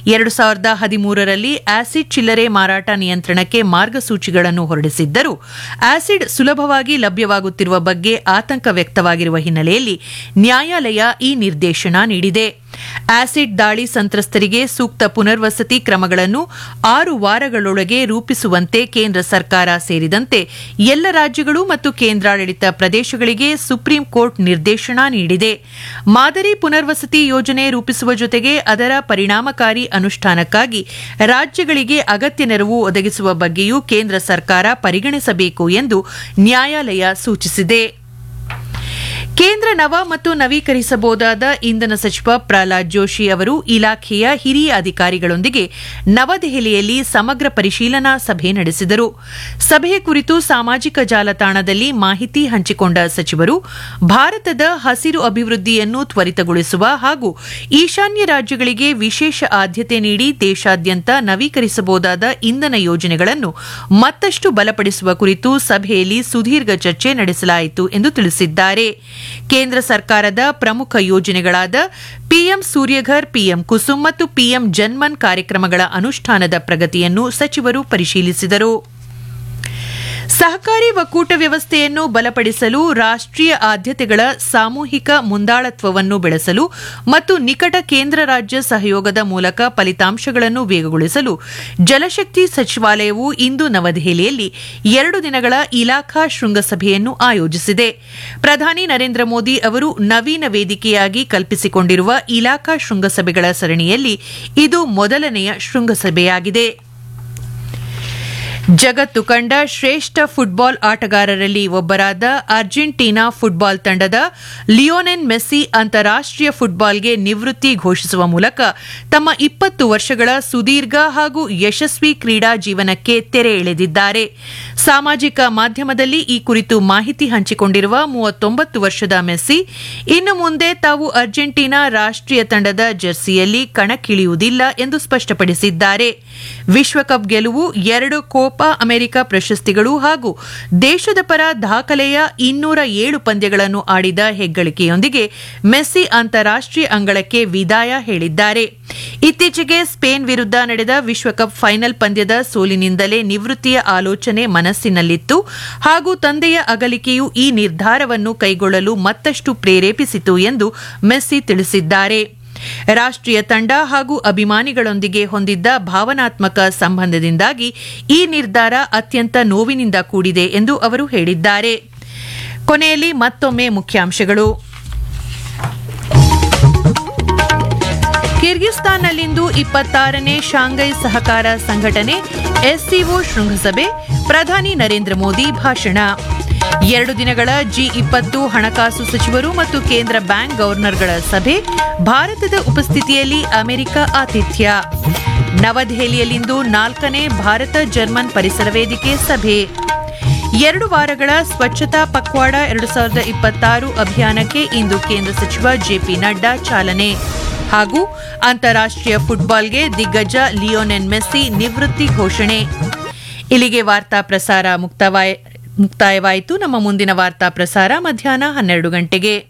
ಎರಡು ಸಾವಿರದ ಹದಿಮೂರರಲ್ಲಿ ಆಸಿಡ್ ಚಿಲ್ಲರೆ ಮಾರಾಟ ನಿಯಂತ್ರಣಕ್ಕೆ ಮಾರ್ಗಸೂಚಿಗಳನ್ನು ಹೊರಡಿಸಿದ್ದರೂ ಆಸಿಡ್ ಸುಲಭವಾಗಿ ಲಭ್ಯವಾಗುತ್ತಿರುವ ಬಗ್ಗೆ ಆತಂಕ ವ್ಯಕ್ತವಾಗಿರುವ ಹಿನ್ನೆಲೆಯಲ್ಲಿ ನ್ಯಾಯಾಲಯ ಈ ನಿರ್ದೇಶನ ನೀಡಿದೆ ಆಸಿಡ್ ದಾಳಿ ಸಂತ್ರಸ್ತರಿಗೆ ಸೂಕ್ತ ಪುನರ್ವಸತಿ ಕ್ರಮಗಳನ್ನು ಆರು ವಾರಗಳೊಳಗೆ ರೂಪಿಸುವಂತೆ ಕೇಂದ್ರ ಸರ್ಕಾರ ಸೇರಿದಂತೆ ಎಲ್ಲ ರಾಜ್ಯಗಳು ಮತ್ತು ಕೇಂದ್ರಾಡಳಿತ ಪ್ರದೇಶಗಳಿಗೆ ಸುಪ್ರೀಂ ಕೋರ್ಟ್ ನಿರ್ದೇಶನ ನೀಡಿದೆ ಮಾದರಿ ಪುನರ್ವಸತಿ ಯೋಜನೆ ರೂಪಿಸುವ ಜೊತೆಗೆ ಅದರ ಪರಿಣಾಮಕಾರಿ ಅನುಷ್ಠಾನಕ್ಕಾಗಿ ರಾಜ್ಯಗಳಿಗೆ ಅಗತ್ಯ ನೆರವು ಒದಗಿಸುವ ಬಗ್ಗೆಯೂ ಕೇಂದ್ರ ಸರ್ಕಾರ ಪರಿಗಣಿಸಬೇಕು ಎಂದು ನ್ಯಾಯಾಲಯ ಸೂಚಿಸಿದೆ ಕೇಂದ್ರ ನವ ಮತ್ತು ನವೀಕರಿಸಬಹುದಾದ ಇಂಧನ ಸಚಿವ ಪ್ರಹ್ಲಾದ್ ಜೋಶಿ ಅವರು ಇಲಾಖೆಯ ಹಿರಿಯ ಅಧಿಕಾರಿಗಳೊಂದಿಗೆ ನವದೆಹಲಿಯಲ್ಲಿ ಸಮಗ್ರ ಪರಿಶೀಲನಾ ಸಭೆ ನಡೆಸಿದರು ಸಭೆಯ ಕುರಿತು ಸಾಮಾಜಿಕ ಜಾಲತಾಣದಲ್ಲಿ ಮಾಹಿತಿ ಹಂಚಿಕೊಂಡ ಸಚಿವರು ಭಾರತದ ಹಸಿರು ಅಭಿವೃದ್ಧಿಯನ್ನು ತ್ವರಿತಗೊಳಿಸುವ ಹಾಗೂ ಈಶಾನ್ಯ ರಾಜ್ಯಗಳಿಗೆ ವಿಶೇಷ ಆದ್ಯತೆ ನೀಡಿ ದೇಶಾದ್ಯಂತ ನವೀಕರಿಸಬಹುದಾದ ಇಂಧನ ಯೋಜನೆಗಳನ್ನು ಮತ್ತಷ್ಟು ಬಲಪಡಿಸುವ ಕುರಿತು ಸಭೆಯಲ್ಲಿ ಸುದೀರ್ಘ ಚರ್ಚೆ ನಡೆಸಲಾಯಿತು ಎಂದು ತಿಳಿಸಿದ್ದಾರೆ ಕೇಂದ್ರ ಸರ್ಕಾರದ ಪ್ರಮುಖ ಯೋಜನೆಗಳಾದ ಪಿಎಂ ಸೂರ್ಯಘರ್ ಪಿಎಂ ಕುಸುಮ್ ಮತ್ತು ಪಿಎಂ ಜನ್ಮನ್ ಕಾರ್ಯಕ್ರಮಗಳ ಅನುಷ್ಠಾನದ ಪ್ರಗತಿಯನ್ನು ಸಚಿವರು ಪರಿಶೀಲಿಸಿದರು ಸಹಕಾರಿ ಒಕ್ಕೂಟ ವ್ಯವಸ್ಥೆಯನ್ನು ಬಲಪಡಿಸಲು ರಾಷ್ಟ್ರೀಯ ಆದ್ಯತೆಗಳ ಸಾಮೂಹಿಕ ಮುಂದಾಳತ್ವವನ್ನು ಬೆಳೆಸಲು ಮತ್ತು ನಿಕಟ ಕೇಂದ್ರ ರಾಜ್ಯ ಸಹಯೋಗದ ಮೂಲಕ ಫಲಿತಾಂಶಗಳನ್ನು ವೇಗಗೊಳಿಸಲು ಜಲಶಕ್ತಿ ಸಚಿವಾಲಯವು ಇಂದು ನವದೆಹಲಿಯಲ್ಲಿ ಎರಡು ದಿನಗಳ ಇಲಾಖಾ ಶೃಂಗಸಭೆಯನ್ನು ಆಯೋಜಿಸಿದೆ ಪ್ರಧಾನಿ ನರೇಂದ್ರ ಮೋದಿ ಅವರು ನವೀನ ವೇದಿಕೆಯಾಗಿ ಕಲ್ಪಿಸಿಕೊಂಡಿರುವ ಇಲಾಖಾ ಶೃಂಗಸಭೆಗಳ ಸರಣಿಯಲ್ಲಿ ಇದು ಮೊದಲನೆಯ ಶೃಂಗಸಭೆಯಾಗಿದೆ ಜಗತ್ತು ಕಂಡ ಶ್ರೇಷ್ಠ ಫುಟ್ಬಾಲ್ ಆಟಗಾರರಲ್ಲಿ ಒಬ್ಬರಾದ ಅರ್ಜೆಂಟೀನಾ ಫುಟ್ಬಾಲ್ ತಂಡದ ಲಿಯೋನೆನ್ ಮೆಸ್ಸಿ ಅಂತಾರಾಷ್ಟೀಯ ಫುಟ್ಬಾಲ್ಗೆ ನಿವೃತ್ತಿ ಘೋಷಿಸುವ ಮೂಲಕ ತಮ್ಮ ಇಪ್ಪತ್ತು ವರ್ಷಗಳ ಸುದೀರ್ಘ ಹಾಗೂ ಯಶಸ್ವಿ ಕ್ರೀಡಾ ಜೀವನಕ್ಕೆ ತೆರೆ ಎಳೆದಿದ್ದಾರೆ ಸಾಮಾಜಿಕ ಮಾಧ್ಯಮದಲ್ಲಿ ಈ ಕುರಿತು ಮಾಹಿತಿ ಹಂಚಿಕೊಂಡಿರುವ ಮೂವತ್ತೊಂಬತ್ತು ವರ್ಷದ ಮೆಸ್ಸಿ ಇನ್ನು ಮುಂದೆ ತಾವು ಅರ್ಜೆಂಟೀನಾ ರಾಷ್ಟ್ರೀಯ ತಂಡದ ಜೆರ್ಸಿಯಲ್ಲಿ ಕಣಕ್ಕಿಳಿಯುವುದಿಲ್ಲ ಎಂದು ಸ್ಪಷ್ಟಪಡಿಸಿದ್ದಾರೆ ವಿಶ್ವಕಪ್ ಗೆಲುವು ಎರಡು ಕೋಪಾ ಅಮೆರಿಕ ಪ್ರಶಸ್ತಿಗಳು ಹಾಗೂ ದೇಶದ ಪರ ದಾಖಲೆಯ ಇನ್ನೂರ ಏಳು ಪಂದ್ಯಗಳನ್ನು ಆಡಿದ ಹೆಗ್ಗಳಿಕೆಯೊಂದಿಗೆ ಮೆಸ್ಸಿ ಅಂತಾರಾಷ್ಟೀಯ ಅಂಗಳಕ್ಕೆ ವಿದಾಯ ಹೇಳಿದ್ದಾರೆ ಇತ್ತೀಚೆಗೆ ಸ್ಪೇನ್ ವಿರುದ್ಧ ನಡೆದ ವಿಶ್ವಕಪ್ ಫೈನಲ್ ಪಂದ್ಯದ ಸೋಲಿನಿಂದಲೇ ನಿವೃತ್ತಿಯ ಆಲೋಚನೆ ಮನಸ್ಸಿನಲ್ಲಿತ್ತು ಹಾಗೂ ತಂದೆಯ ಅಗಲಿಕೆಯು ಈ ನಿರ್ಧಾರವನ್ನು ಕೈಗೊಳ್ಳಲು ಮತ್ತಷ್ಟು ಪ್ರೇರೇಪಿಸಿತು ಎಂದು ಮೆಸ್ಸಿ ತಿಳಿಸಿದ್ದಾರೆ ರಾಷ್ಟ್ರೀಯ ತಂಡ ಹಾಗೂ ಅಭಿಮಾನಿಗಳೊಂದಿಗೆ ಹೊಂದಿದ್ದ ಭಾವನಾತ್ಮಕ ಸಂಬಂಧದಿಂದಾಗಿ ಈ ನಿರ್ಧಾರ ಅತ್ಯಂತ ನೋವಿನಿಂದ ಕೂಡಿದೆ ಎಂದು ಅವರು ಹೇಳಿದ್ದಾರೆ ಕೊನೆಯಲ್ಲಿ ಮತ್ತೊಮ್ಮೆ ಮುಖ್ಯಾಂಶಗಳು ಕಿರ್ಗಿಸ್ತಾನ್ನಲ್ಲಿಂದು ಇಪ್ಪತ್ತಾರನೇ ಶಾಂಘೈ ಸಹಕಾರ ಸಂಘಟನೆ ಎಸ್ಸಿಒ ಶೃಂಗಸಭೆ ಪ್ರಧಾನಿ ನರೇಂದ್ರ ಮೋದಿ ಭಾಷಣ ಎರಡು ದಿನಗಳ ಜಿ ಇಪ್ಪತ್ತು ಹಣಕಾಸು ಸಚಿವರು ಮತ್ತು ಕೇಂದ್ರ ಬ್ಯಾಂಕ್ ಗವರ್ನರ್ಗಳ ಸಭೆ ಭಾರತದ ಉಪಸ್ಥಿತಿಯಲ್ಲಿ ಅಮೆರಿಕ ಆತಿಥ್ಯ ನವದೆಹಲಿಯಲ್ಲಿಂದು ನಾಲ್ಕನೇ ಭಾರತ ಜರ್ಮನ್ ಪರಿಸರ ವೇದಿಕೆ ಸಭೆ ಎರಡು ವಾರಗಳ ಸ್ವಚ್ಛತಾ ಪಕ್ವಾಡ ಎರಡು ಸಾವಿರದ ಇಪ್ಪತ್ತಾರು ಅಭಿಯಾನಕ್ಕೆ ಇಂದು ಕೇಂದ್ರ ಸಚಿವ ಜೆಪಿ ನಡ್ಡಾ ಚಾಲನೆ ಹಾಗೂ ಅಂತಾರಾಷ್ಟೀಯ ಫುಟ್ಬಾಲ್ಗೆ ದಿಗ್ಗಜ ಲಿಯೋನೆನ್ ಮೆಸ್ಸಿ ನಿವೃತ್ತಿ ಘೋಷಣೆ ಇಲ್ಲಿಗೆ ವಾರ್ತಾ ಪ್ರಸಾರ ಮುಕ್ತಾಯವಾಯಿತು ನಮ್ಮ ಮುಂದಿನ ವಾರ್ತಾ ಪ್ರಸಾರ ಮಧ್ಯಾಹ್ನ ಹನ್ನೆರಡು ಗಂಟೆಗೆ